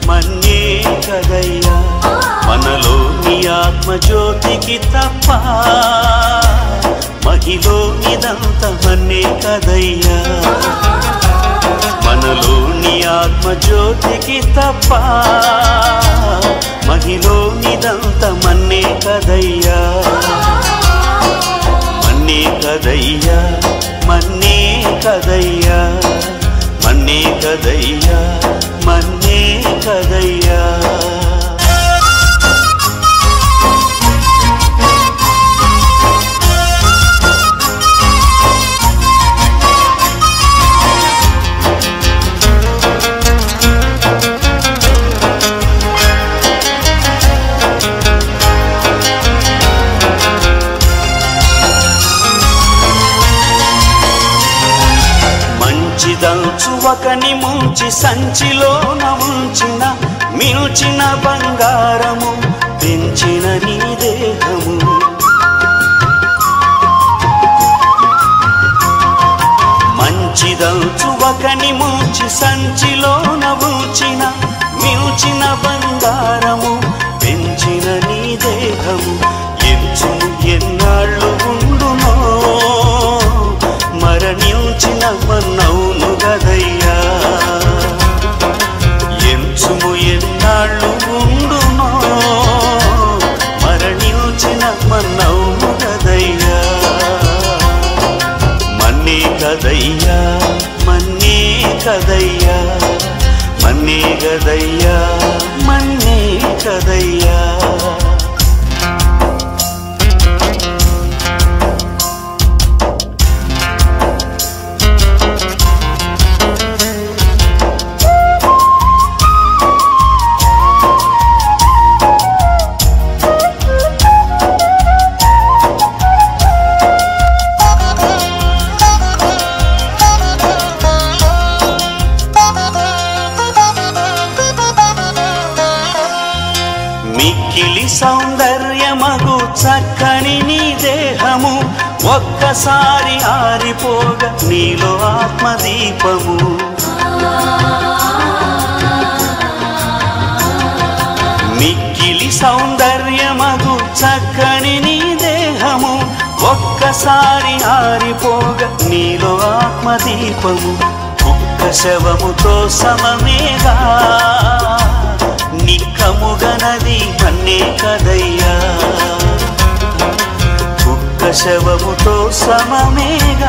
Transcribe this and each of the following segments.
మన్నే కదయ్యా మనలోని ఆత్మజ్యోతికి తప్ప మహిలోనిదంత మన్నే కదయ్యా మనలోని ఆత్మజ్యోతికి తప్ప మహిలోనిదంత మన్నే కదయ్యా మన్నే కదయ్యా మన్నే కదయ్యా మన్నే కదయ్యా మన్నే కదయ్యా మంచిదంచు ఒకని ముంచి సంచిలోన ఉంచిన మిల్చిన బంగారము పెంచిన నీ దేహము మంచిదంచు ఒకని ముంచి సంచిలోన ఉంచిన మిల్చిన బంగారము పెంచిన నీ దేహము ఎంచుము ఎన్నాళ్ళు ఉండునో మరణించిన మన్నవును గదయ్యా ఎంచుము ఎన్నాళ్ళు ఉండునో మరణించిన మన్నవును గదయ్యా మన్నే కదయ్యా మన్నే కదయ్యా మన్నే గదయ్యా మన్నే కదయ్యా మిక్కిలి సౌందర్యమగు చక్కని నీ దేహము ఒక్కసారి ఆరిపోగ నీలో ఆత్మదీపము మిక్కిలి సౌందర్యమగు చక్కని నీ దేహము ఒక్కసారి ఆరిపోగ నీలో ఆత్మదీపము కుక్క శవముతో సమమేగా నిక్కముగనది మన్నే కదయ్యా కుక్క శవముతో సమమేగా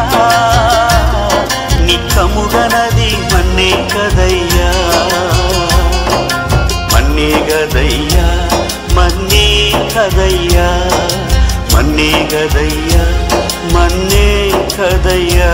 నిక్కముగనది మన్నే కదయ్యా మన్నే గదయ్యా మన్నే కదయ్యా మన్నే గదయ్యా మన్నే కదయ్యా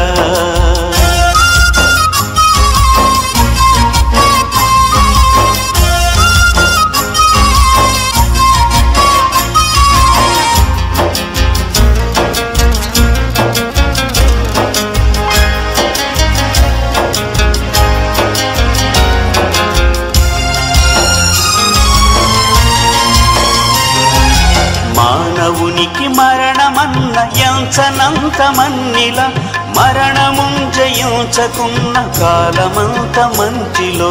మానవునికి మరణమన్న ఎంచనంత మన్నిల మరణము జయించకున్న కాలమంత మంచిలో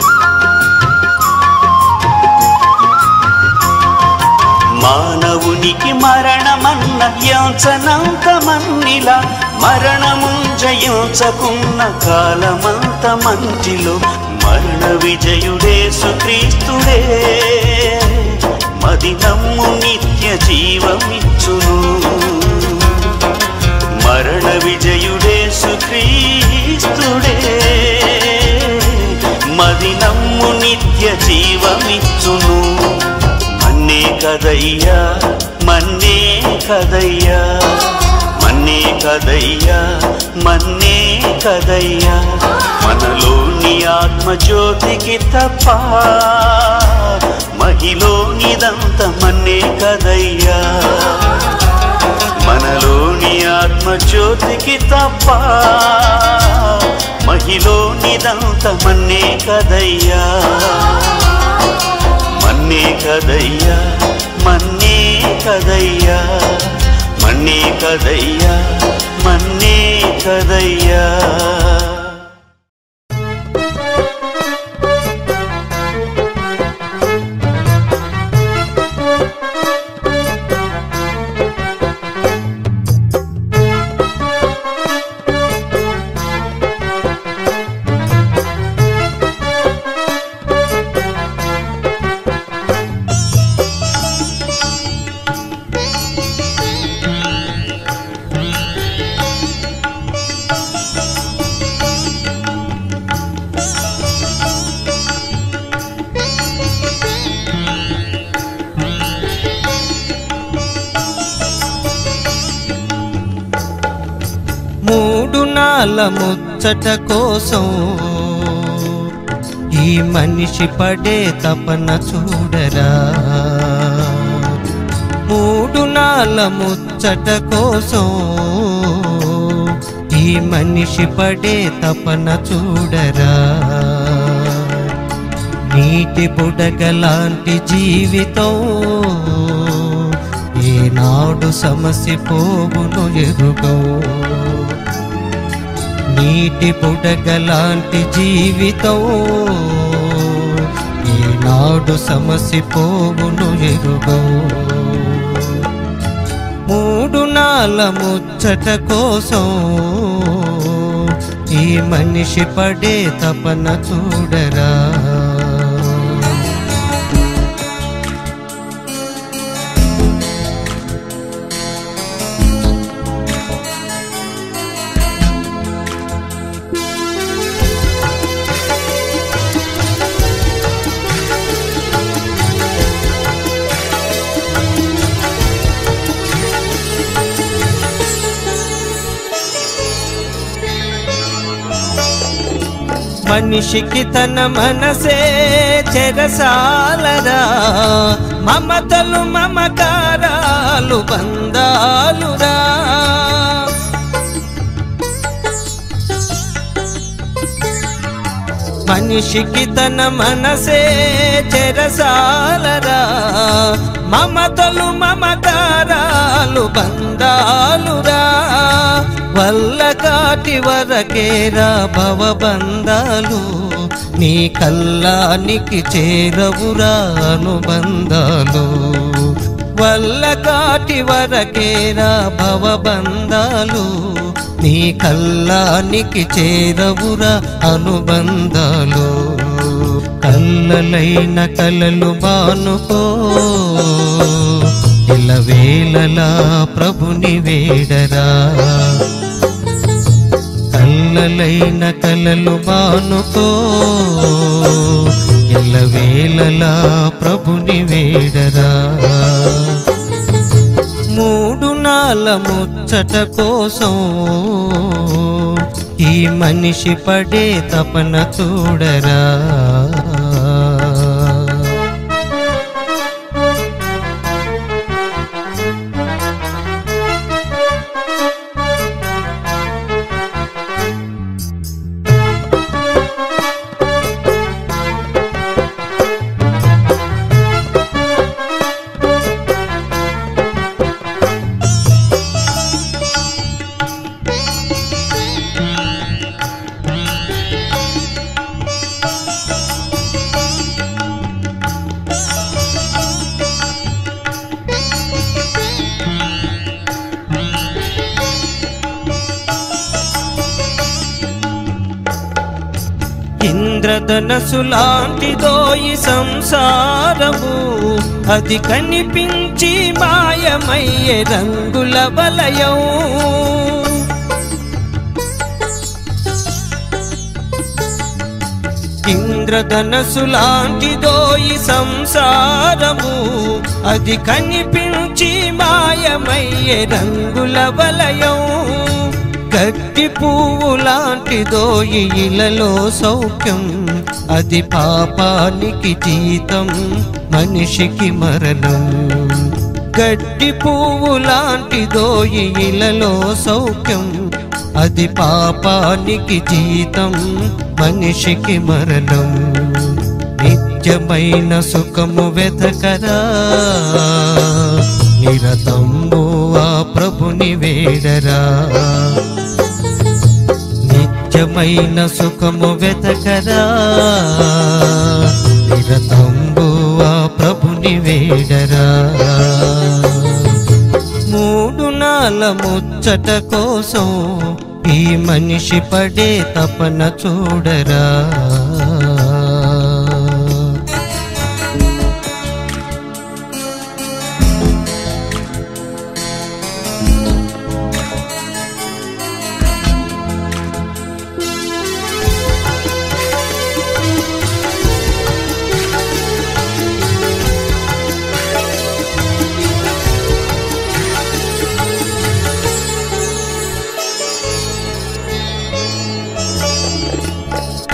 మానవునికి మరణమన్న ఎంచనంత మన్నిల మరణము జయించకున్న కాలమంత మంచిలో మరణ విజయుడే సుక్రీస్తుడే మది నమ్ము నిత్య జీవమిచ్చును మరణ విజయుడే సుక్రీస్తుడే మది నమ్ము నిత్య జీవమిచ్చును మన్నే కదయ్యా మన్నే కదయ్యా మన్నే కదయ్యా మన్నే కదయ్యా మనలోని ఆత్మజ్యోతికి తప్ప మహిలోనిదంత మన్నే కదయ్యా మనలోని ఆత్మజ్యోతికి తప్ప మహిలోనిదంత మన్నే కదయ్యా మన్నే కదయ్యా మన్నే కదయ్యా మన్నే కదయ్యా మన్నే కదయ్యా నాల ముచ్చట కోసం ఈ మనిషి పడే తపన చూడరా మూడు నాల ముచ్చట కోసం ఈ మనిషి పడే తపన చూడరా నీటి బుడగలాంటి జీవితం ఏనాడు సమస్య పోవును ఎరుగో నీటి బుడగలాంటి జీవితం ఈనాడు సమస్య పోవును ఎరుగో మూడు నాల ముచ్చట కోసం ఈ మనిషి పడే తపన చూడరా మనిషికి తన మనసే చెరసాలరా మమతలు మమకారాలు బంధాలురా మనిషికి తన మనసే చెరసాలరా మమతలు మమకారాలు బంధాలురా వల్ల కాటి వరకేరా భవబంధాలు నీ కల్లానికి చేరవురా అనుబంధాలు వల్ల కాటి వరకేరా భవబంధాలు నీ కల్లానికి చేరవురా అనుబంధాలు కల్లలైన కలలు బానుకో ఇలవేళలా ప్రభుని వేడరా కల్లలైన కలలు బానుకో ఇలవేళలా ప్రభుని వేడరా మూడు నాల ముచ్చట కోసం ఈ మనిషి పడే తపన చూడరా ఇంద్రధనసు లాంటిదో ఈ సంసారము అది కనిపించి మాయమయ్యే రంగుల వలయం ఇంద్రధనసు లాంటిదో ఈ సంసారము అది కనిపించి మాయమయ్యే రంగుల వలయం గట్టి పువ్వు లాంటిదో ఈ ఇలలో సౌఖ్యం అది పాపానికి జీతం మనిషికి మరణం గడ్డి పువ్వు లాంటిదో ఈ ఇలలో సౌఖ్యం అది పాపానికి జీతం మనిషికి మరణం నిత్యమైన సుఖము వెతకరా నిరతంబు ఆ ప్రభుని వేడరా నిత్యమైన సుఖము వెతకరా నిరతంబు ఆ ప్రభుని వేడరా మూడు నాల ముచ్చట కోసం ఈ మనిషి పడే తపన చూడరా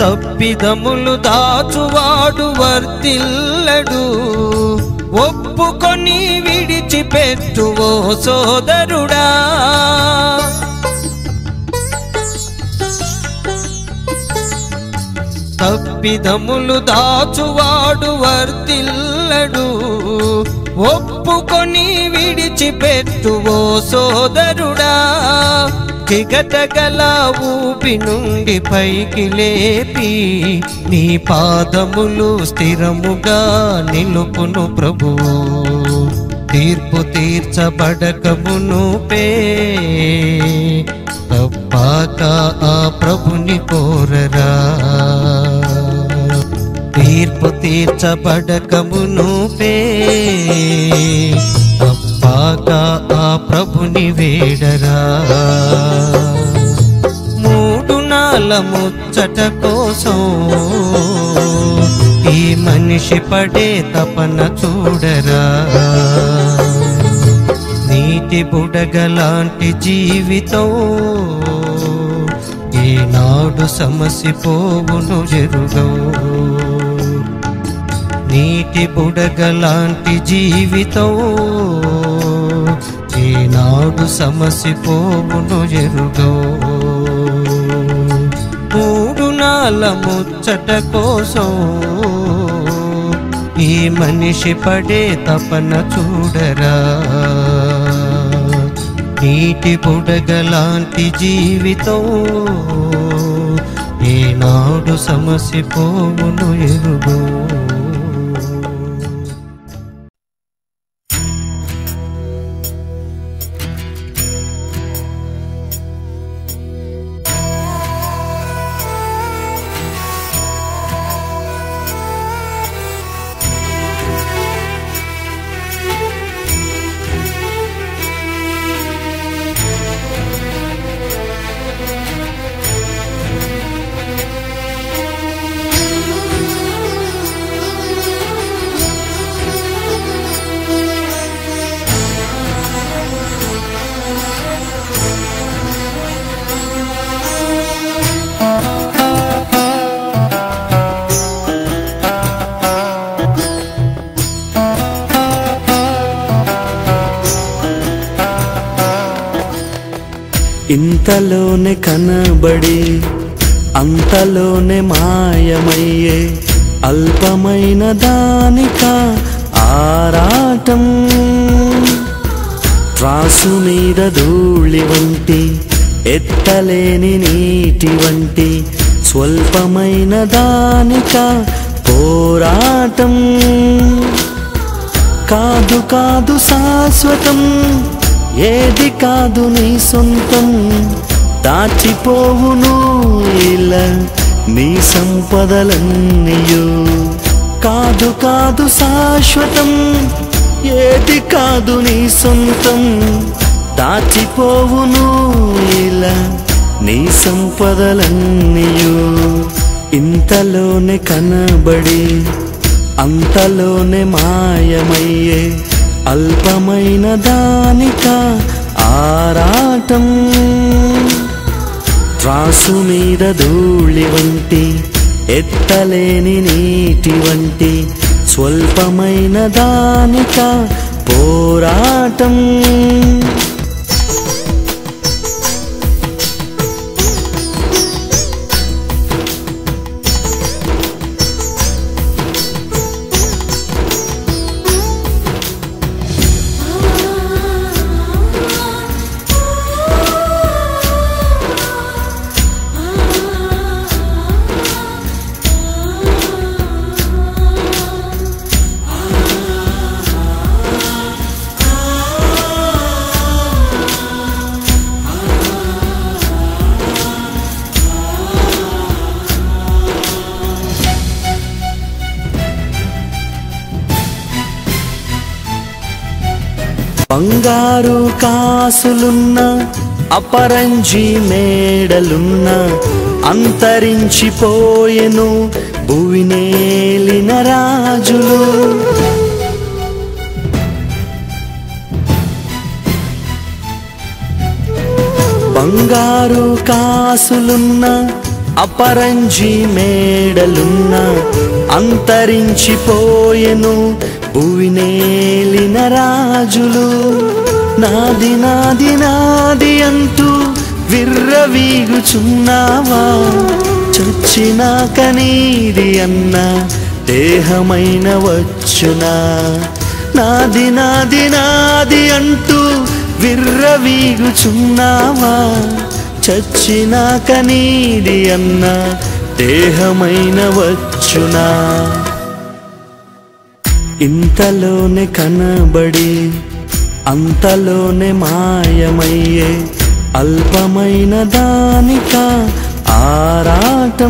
తప్పిదములు దాచువాడు వర్తిల్లడు ఒప్పుకొని విడిచిపెట్టు ఓ సోదరుడా తప్పిదములు దాచువాడు వర్తిల్లడు ఒప్పుకొని విడిచిపెట్టు ఓ సోదరుడా చిగటగల ఊపి నుండి పైకి లేపి నీ పాదములు స్థిరముగా నిలుపును ప్రభువు తీర్పు తీర్చబడకమును పే తప్పాక ఆ ప్రభుని కోరరా తీర్పు తీర్చబడకమును పే తప్పాక ఆ ప్రభుని వేడరా మూడు నాల ముచ్చట కోసం ఈ మనిషి పడే తపన చూడరా నీటి బుడగలాంటి జీవితం ఏనాడు సమసిపోవును జరుగవు నీటి బుడగలాంటి జీవితం ఏనాడు సమసిపోవును జరుగవు మూడు నాల ముచ్చట కోసం ఈ మనిషి పడే తపన చూడరా నీటి బుడగలాంటి జీవితం ఏనాడు సమసిపోవును ఎరుగు ఇంతలోనే కనబడి అంతలోనే మాయమయ్యే అల్పమైన దానిక ఆరాటం త్రాసు మీద ధూళి వంటి ఎత్తలేని నీటి వంటి స్వల్పమైన దానిక పోరాటం కాదు కాదు శాశ్వతం ఏది కాదు నీ సొంతం దాచిపోవును ఇలా నీ సంపదలన్నీయు కాదు కాదు శాశ్వతం ఏది కాదు నీ సొంతం దాచిపోవును ఇలా నీ సంపదలన్నీయు ఇంతలోనే కనబడి అంతలోనే మాయమయ్యే అల్పమైన దానిక ఆరాటం త్రాసు మీద ధూళి వంటి ఎత్తలేని నీటి వంటి స్వల్పమైన దానిక పోరాటం బంగారు కాసులున్న అపరంజి మేడలున్న అంతరించిపోయెను భువినేలిన రాజులు బంగారు కాసులున్న అపరంజి మేడలున్న అంతరించిపోయెను భువినేలిన రాజులు నాది నాది నాది అంటూ విర్రవీగుచున్నావా చచ్చినాక నీది అన్న దేహమైన వచ్చునా నాది నాది నాది అంటూ విర్రవీగుచున్నావా చచ్చినాక నీది అన్న దేహమైన వచ్చునా ఇంతలోనే కనబడి అంతలోనే మాయమయ్యే అల్పమైన దానిక ఆరాటం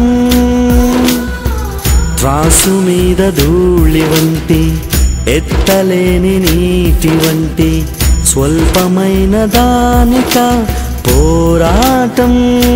త్రాసు మీద ధూళి వంటి ఎత్తలేని నీటి వంటి స్వల్పమైన దానిక పోరాటం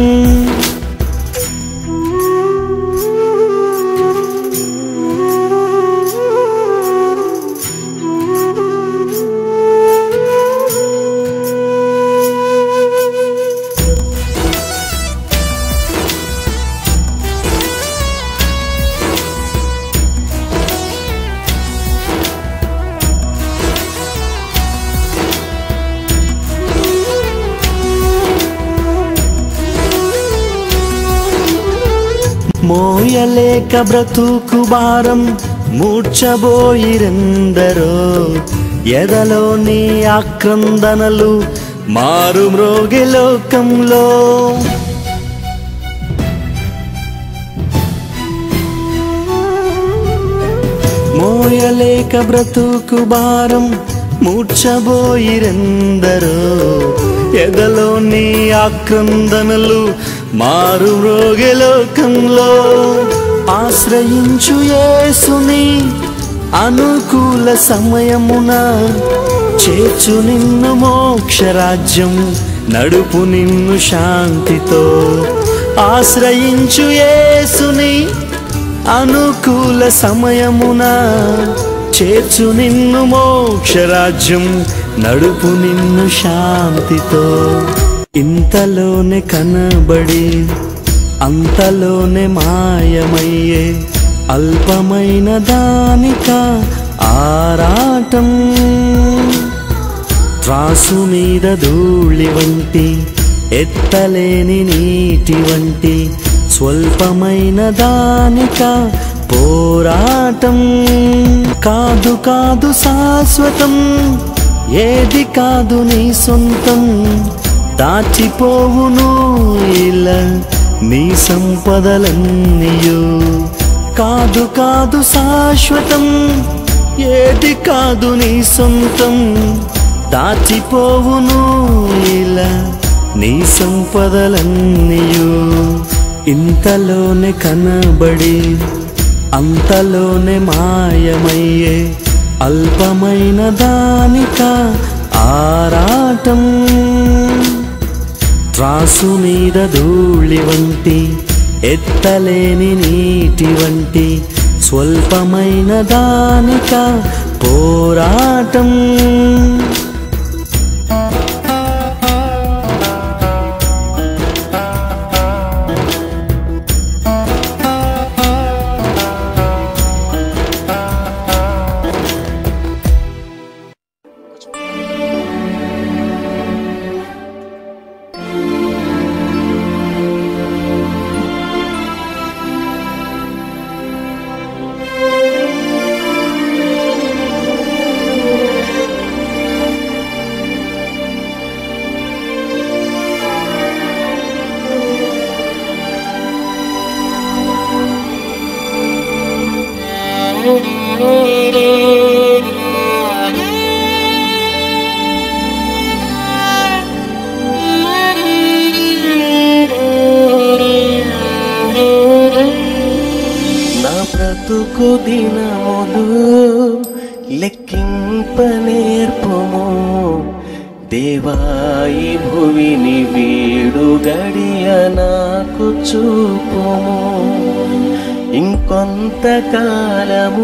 మోయలేక బ్రతుకు భారం మూర్చబోయిరెందరో ఎదలోని ఆక్రందనలు మారు మ్రోగి లోకంలో మోయలేక బ్రతుకు భారం మూర్చబోయిరెందరో ఎదలోని ఆక్రందనలు మారు రోగి లోకంలో ఆశ్రయించు యేసుని అనుకూల సమయమున చేర్చు నిన్ను మోక్షరాజ్యం నడుపు నిన్ను శాంతితో ఆశ్రయించు యేసుని అనుకూల సమయమున చేర్చు నిన్ను మోక్షరాజ్యం నడుపు నిన్ను శాంతితో ఇంతలోనే కనబడి అంతలోనే మాయమయ్యే అల్పమైన దానిక ఆరాటం త్రాసు మీద ధూళి వంటి ఎత్తలేని నీటి వంటి స్వల్పమైన దానిక పోరాటం కాదు కాదు శాశ్వతం ఏది కాదు నీ సొంతం దాచిపోవును ఇలా నీ సంపదలన్నీయు కాదు కాదు శాశ్వతం ఏది కాదు నీ సొంతం దాచిపోవును ఇలా నీ సంపదలన్నీయు ఇంతలోనే కనబడి అంతలోనే మాయమయ్యే అల్పమైన దానిక ఆరాటం త్రాసు మీద ధూళి వంటి ఎత్తలేని నీటి వంటి స్వల్పమైన దానిక పోరాటం నా బ్రతుకు దినములు లెక్కింప నేర్పుము దేవాయి భువిని వీడు గడియ నాకు చూపుము ఇంకొంతకాలము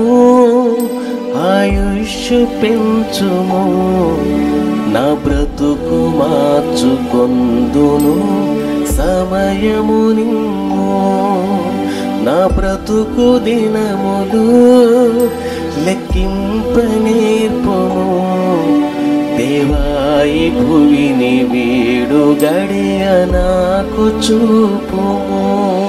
ఆయుష్ పెంచుము నా బ్రతుకు మార్చుకొందును సమయము నిమ్ము నా బ్రతుకు దినములు లెక్కింప నేర్పము దేవాయి భువిని వీడు గడియ నాకు చూపుము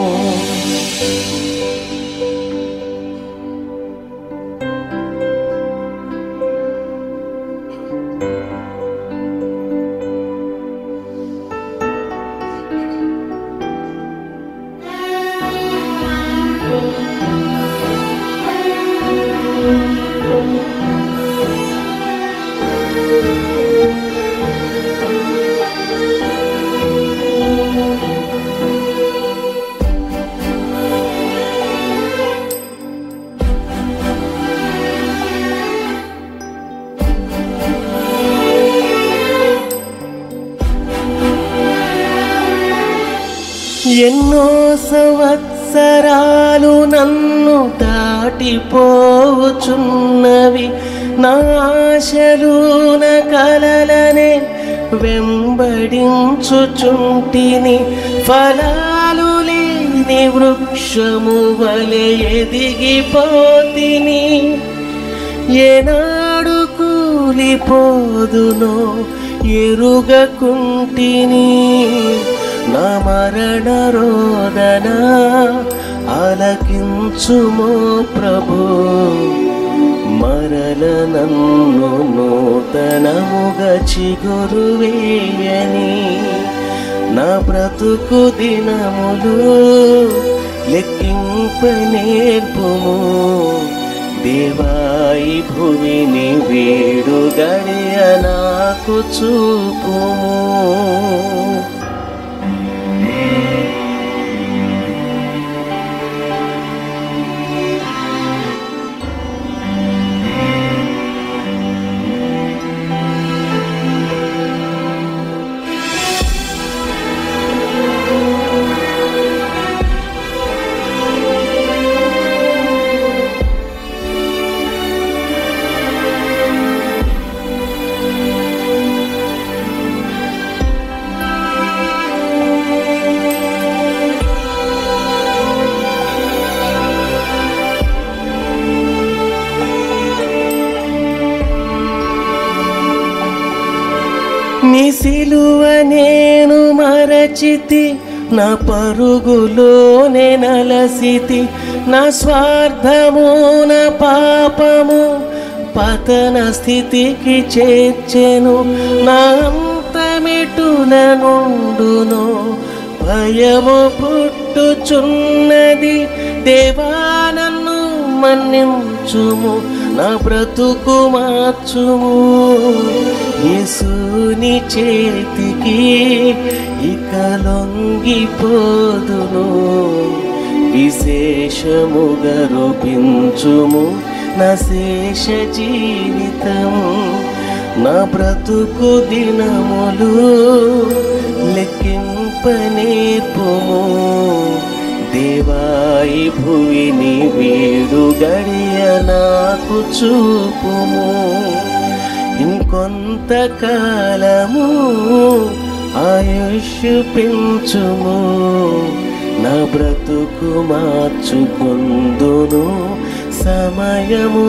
ఎన్నో సంవత్సరాలు నన్ను దాటిపోచున్నవి నా ఆశలు నా కలలనే వెంబడించుచుంటిని ఫలాలు లేని వృక్షము వలె ఎదిగిపోతిని ఏనాడు కూలిపోదునో ఎరుగకుంటిని నా మరణ రోదన ఆలకించుమో ప్రభు మరల నన్ను నూతనముగా చిగురు వేయని నా బ్రతుకు దినములు లెక్కింప నేర్పుము దేవాయి భూమిని వీడు గడియ నాకు చూపుము నీ సిలువ నేను మరచితి నా పరుగులోనే నలసితి నా స్వార్థము నా పాపము పతన స్థితికి చేర్చెను నా అంతమిటుల నుండును భయము పుట్టుచున్నది దేవా నన్ను మన్నించుము నా బ్రతుకు మార్చుము యేసుని చేతికి ఇక లొంగిపోదును విశేషముగా రూపించుము నా శేష జీవితం నా బ్రతుకు దినములు లెక్కింప నేర్పుము దేవాయి భువిని వీడు గడియ నాకు చూపుము ఇంకొంతకాలము ఆయుష్ పెంచుము నా బ్రతుకు మార్చుకుందును సమయము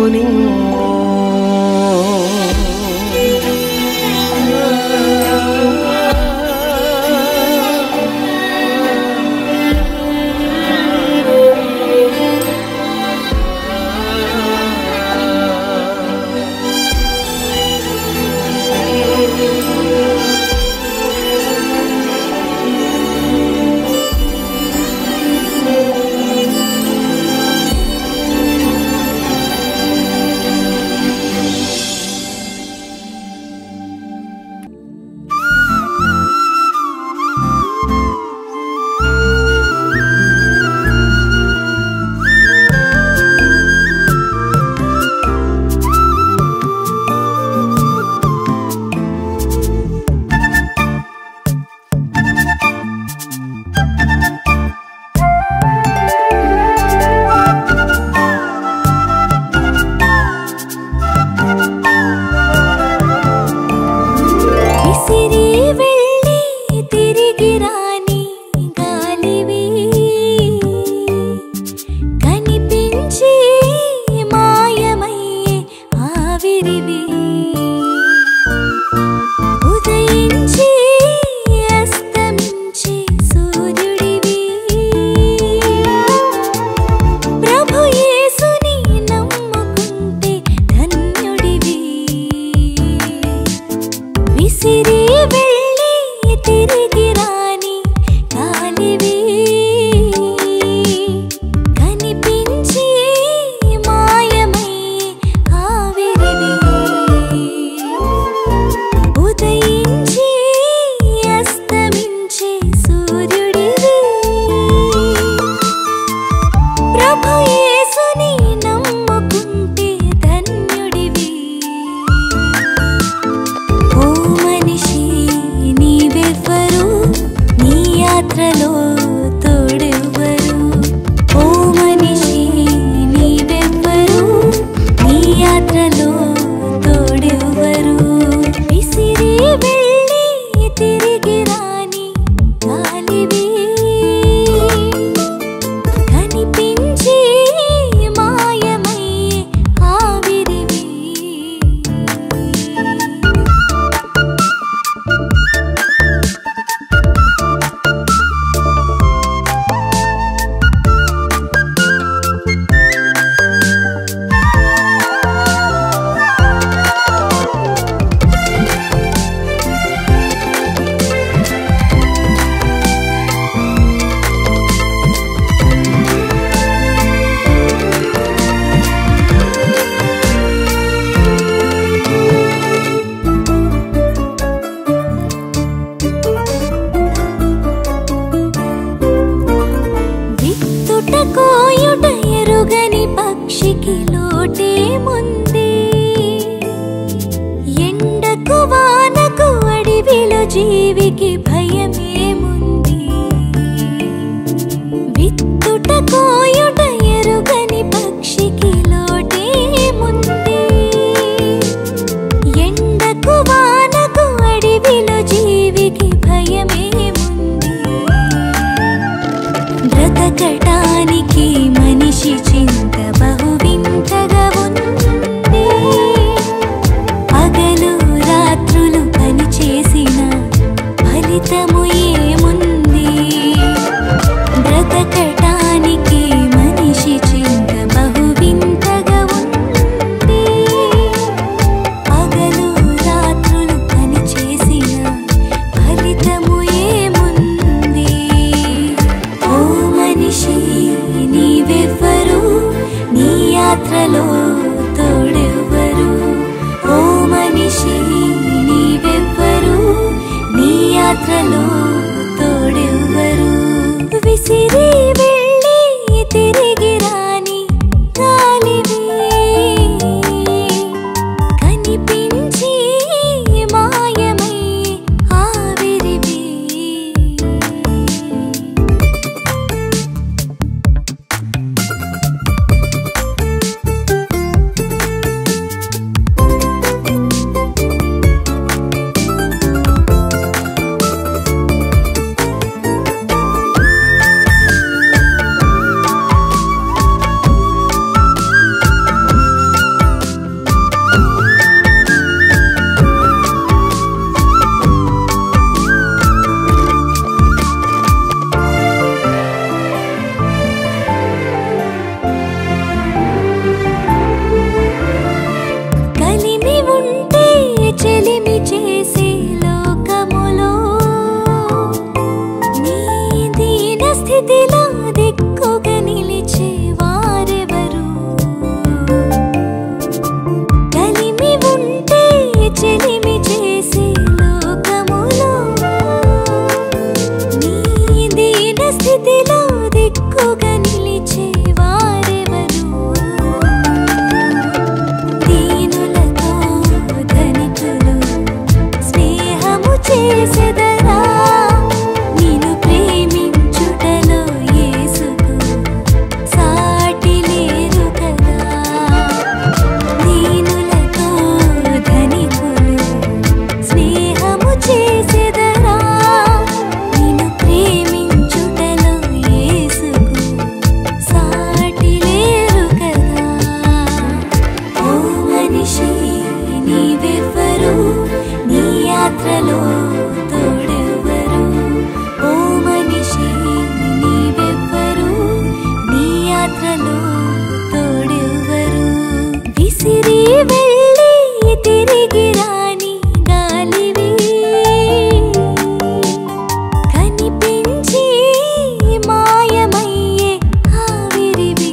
జీవికి భయమేముంది విత్తుట కోయుట ఎరుగని పక్షికి లోటేముంది ఎండకు వానకు అడవిలో జీవికి భయమేముంది బ్రతకటానికి మనిషి చింత బహు వింతగా ఉంది పగలు రాత్రులు పని చేసిన ఫలితము ఏముంది బ్రతకటానికి మనిషి చింత బహు వింతగా ఉంది పగలు రాత్రులు పని చేసిన ఫలితము ఏముంది ఓ మనిషి నీవెవ్వరు నీ యాత్రలో తోడెవ్వరు ఓ మనిషి నీవెవ్వరు నీ యాత్రలో తోడెవ్వరు విసిరి వెళ్ళి తిరిగి రాని గాలివి కనిపించి మాయమై ఆవిరివి కలిమి ఉంటే చెలిమి చేసే లోకములో నీ దీన స్థితిలో దిక్కుగా నిలిచే వారెవరు కలిమి ఉంటే చెలిమి చేసే లోకములో నీ దీన స్థితిలో దిక్కుగా నిలిచే వారెవరు దీనులతో ధనికులు స్నేహము చేసెదరా నిన్ను ప్రేమించుటలో యేసుకు సాటి లేరు కదా దీనులతో ధనికులు స్నేహము చేసెదరా నిన్ను ప్రేమించుటలో యేసుకు సాటి లేరు కదా ఓ మనిషి నీవెవ్వరు నీ యాత్రలో తోడెవ్వరు ఓ మనిషి నీవెవ్వరు నీ యాత్రలో తోడెవ్వరు విసిరి వెళ్ళి తిరిగి రాని గాలివి కనిపించి మాయమయ్యే ఆవిరివి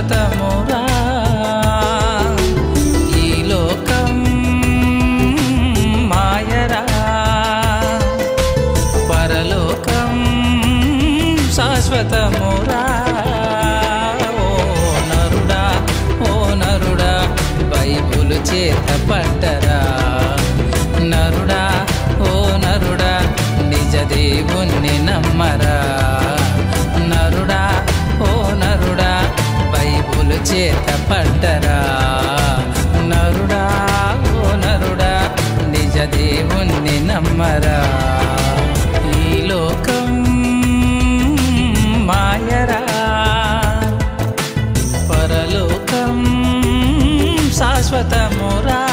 శాశ్వతమురా ఈ లోకం మాయరా పరలోకం శాశ్వతమురా ఓ నరుడా ఓ నరుడా బైబులు చేత పట్టరా నరుడా ఓ నరుడా నిజ దేవుణ్ణి నమ్మరా నరుడా ఓ నరుడా బైబులు చేత పట్టరా నరుడా ఓ నరుడా నిజ దేవుణ్ణి నమ్మరా ఈ లోకం మాయరా పరలోకం శాశ్వతమురా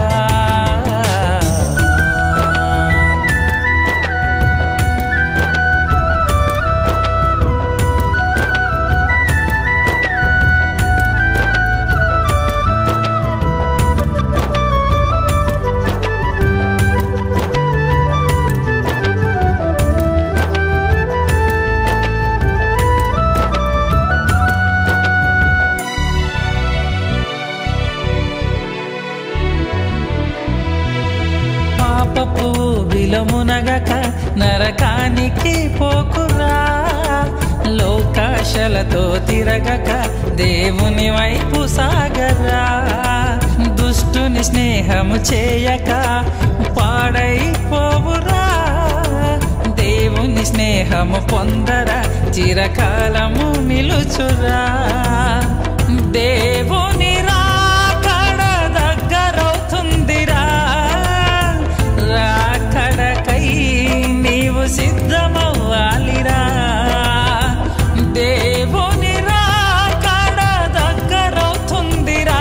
పాపపు విలమునగక నరకానికి పోకురా లోకాశలతో తిరగక దేవుని వైపు సాగరా దుష్టుని స్నేహము చేయక పాడైపోవురా దేవుని స్నేహము పొందర చిరకాలము నిలుచురా దేవుని రాకడ దగ్గరవుతుందిరా రాకడకై నీవు సిద్ధమవ్వాలిరా దేవుని రాకడ దగ్గరవుతుందిరా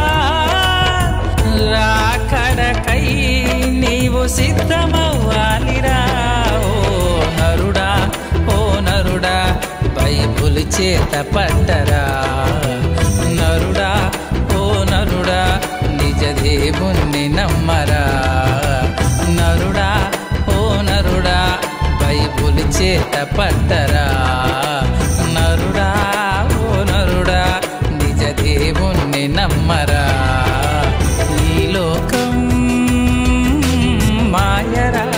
రాకడకై నీవు సిద్ధమవ్వాలిరా ఓ నరుడా ఓ నరుడా బైబుల్ చేత పట్టరా నరుడా ఓ నరుడా నిజ దేవుణ్ణి నమ్మరా నరుడా ఓ నరుడా బైబుల్ చేత పట్టరా నరుడా ఓ నరుడా నిజ దేవుణ్ణి నమ్మరా ఈ లోకం మాయరా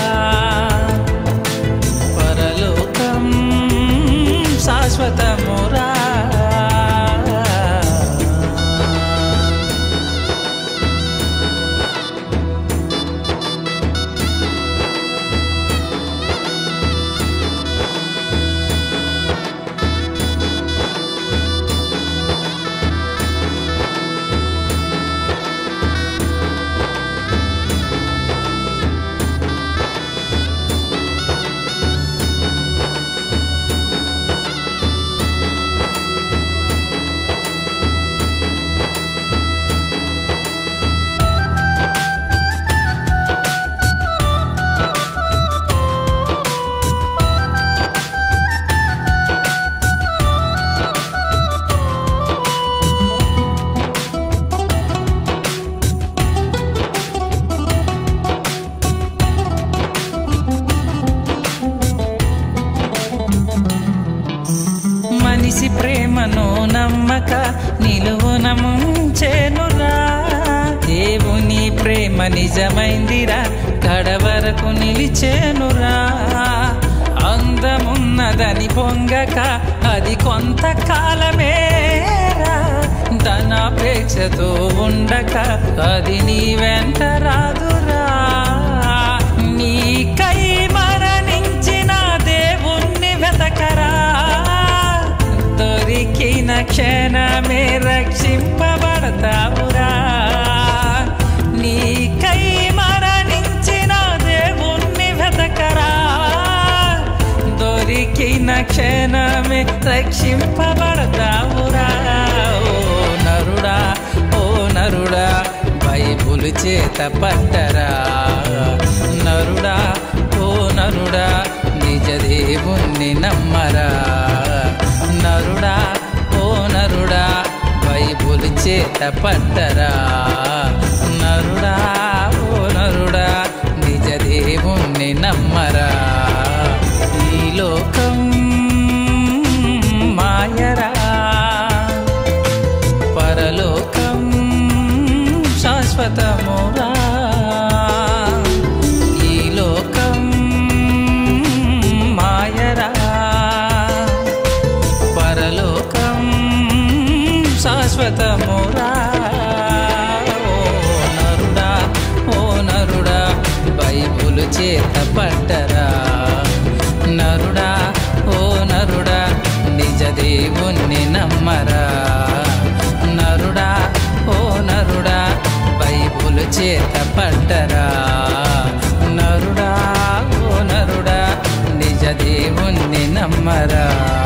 పరలోకం శాశ్వతమురా మనిషి ప్రేమను నమ్మక నిలువున ముంచెనురా దేవుని ప్రేమ నిజమైందిరా కడవరకు నిలిచేనురా అందమున్నదని పొంగక అది కొంతకాలమేరా ధనాపేక్షతో ఉండక అది నీ వెంట రాదురా నీకై మరణించిన దేవుణ్ణి వెతకరా దొరికిన క్షణమే రక్షింపబడతావురా నీకై మరణించిన దేవుణ్ణి వెతకరా దొరికిన క్షణమే రక్షింపబడతావురా ఓ నరుడా ఓ నరుడా బైబుల్ చేత పట్టరా నరుడా ఓ నరుడా నిజ దేవుణ్ణి నమ్మరా నరుడా ఓ నరుడా బైబుల్ చేత పట్టరా నరుడా ఓ నరుడా నిజ దేవుణ్ణి నమ్మరా ఈ లోకం మాయరా పట్టరా